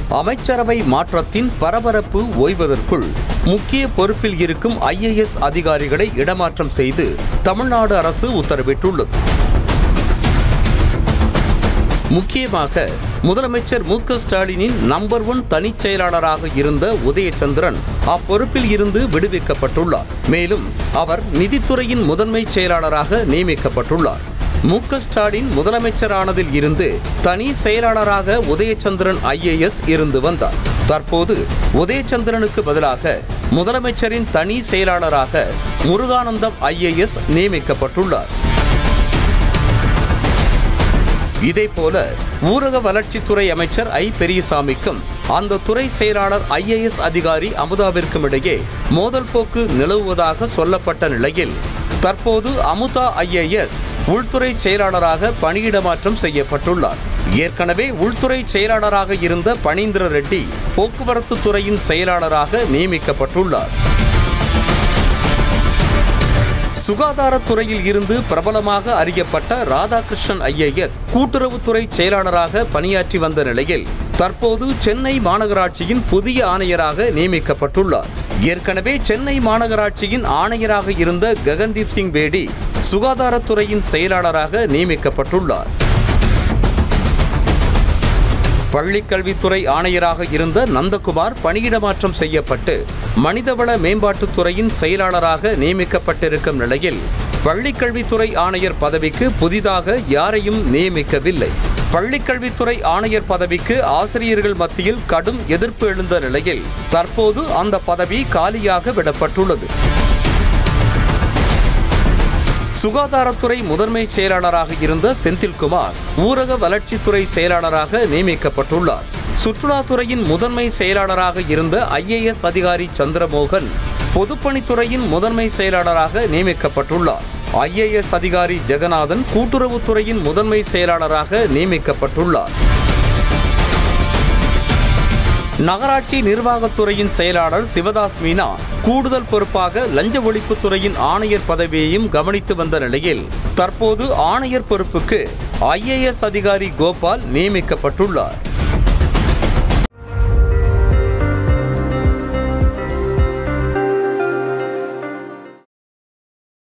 அமைச்சரவை மாற்றத்தின் பரபரப்பு ஓய்வதற்குள் முக்கிய பொறுப்பில் இருக்கும் ஐஏஎஸ் அதிகாரிகளை இடமாற்றம் செய்து தமிழ்நாடு அரசு உத்தரவிட்டுள்ளது முக்கியமாக முதலமைச்சர் மு க ஸ்டாலினின் நம்பர் ஒன் தனிச் செயலாளராக இருந்த உதயச்சந்திரன் அப்பொறுப்பில் இருந்து விடுவிக்கப்பட்டுள்ளார் மேலும் அவர் நிதித்துறையின் முதன்மை செயலாளராக நியமிக்கப்பட்டுள்ளார் மு க ஸ்டாலின் முதலமைச்சரானதில் இருந்து தனி செயலாளராக உதயச்சந்திரன் ஐஏஎஸ் இருந்து வந்தார் தற்போது உதயச்சந்திரனுக்கு பதிலாக முதலமைச்சரின் தனி செயலாளராக முருகானந்தம் ஐஏஎஸ் நியமிக்கப்பட்டுள்ளார் இதேபோல ஊரக வளர்ச்சித்துறை அமைச்சர் ஐ பெரியசாமிக்கும் அந்த துறை செயலாளர் ஐஏஎஸ் அதிகாரி அமுதாவிற்கும் இடையே மோதல் போக்கு நிலவுவதாக சொல்லப்பட்ட நிலையில் தற்போது அமுதா ஐஏஎஸ் உள்துறை செயலாளராக பணியிடமாற்றம் செய்யப்பட்டுள்ளார் ஏற்கனவே உள்துறை செயலாளராக இருந்த பனீந்திர ரெட்டி போக்குவரத்து துறையின் செயலாளராக நியமிக்கப்பட்டுள்ளார் சுகாதாரத்துறையில் இருந்து பிரபலமாக அறியப்பட்ட ராதாகிருஷ்ணன் ஐஏஎஸ் கூட்டுறவுத்துறை செயலாளராக பணியாற்றி வந்த நிலையில் தற்போது சென்னை மாநகராட்சியின் புதிய ஆணையராக நியமிக்கப்பட்டுள்ளார் ஏற்கனவே சென்னை மாநகராட்சியின் ஆணையராக இருந்த ககன்தீப் சிங் பேடி சுகாதாரத்துறையின் செயலாளராக நியமிக்கப்பட்டுள்ளார் பள்ளிக்கல்வித்துறை ஆணையராக இருந்த நந்தகுமார் பணியிடமாற்றம் செய்யப்பட்டு மனிதவள மேம்பாட்டுத்துறையின் செயலாளராக நியமிக்கப்பட்டிருக்கும் நிலையில் பள்ளிக்கல்வித்துறை ஆணையர் பதவிக்கு புதிதாக யாரையும் நியமிக்கவில்லை பள்ளிக்கல்வித்துறை ஆணையர் பதவிக்கு ஆசிரியர்கள் மத்தியில் கடும் எதிர்ப்பு எழுந்த நிலையில் தற்போது அந்த பதவி காலியாக விடப்பட்டுள்ளது சுகாதாரத்துறை முதன்மை செயலாளராக இருந்த செந்தில்குமார் ஊரக வளர்ச்சித்துறை செயலாளராக நியமிக்கப்பட்டுள்ளார் சுற்றுலாத்துறையின் முதன்மை செயலாளராக இருந்த ஐஏஎஸ் அதிகாரி சந்திரமோகன் பொதுப்பணித்துறையின் முதன்மை செயலாளராக நியமிக்கப்பட்டுள்ளார் ஐஏஎஸ் அதிகாரி ஜெகநாதன் கூட்டுறவுத்துறையின் முதன்மை செயலாளராக நியமிக்கப்பட்டுள்ளார் நகராட்சி நிர்வாகத்துறையின் செயலாளர் சிவதாஸ் மீனா கூடுதல் பொறுப்பாக லஞ்ச ஒழிப்புத்துறையின் ஆணையர் பதவியையும் கவனித்து வந்த நிலையில் தற்போது ஆணையர் பொறுப்புக்கு ஐஏஎஸ் அதிகாரி கோபால் நியமிக்கப்பட்டுள்ளார்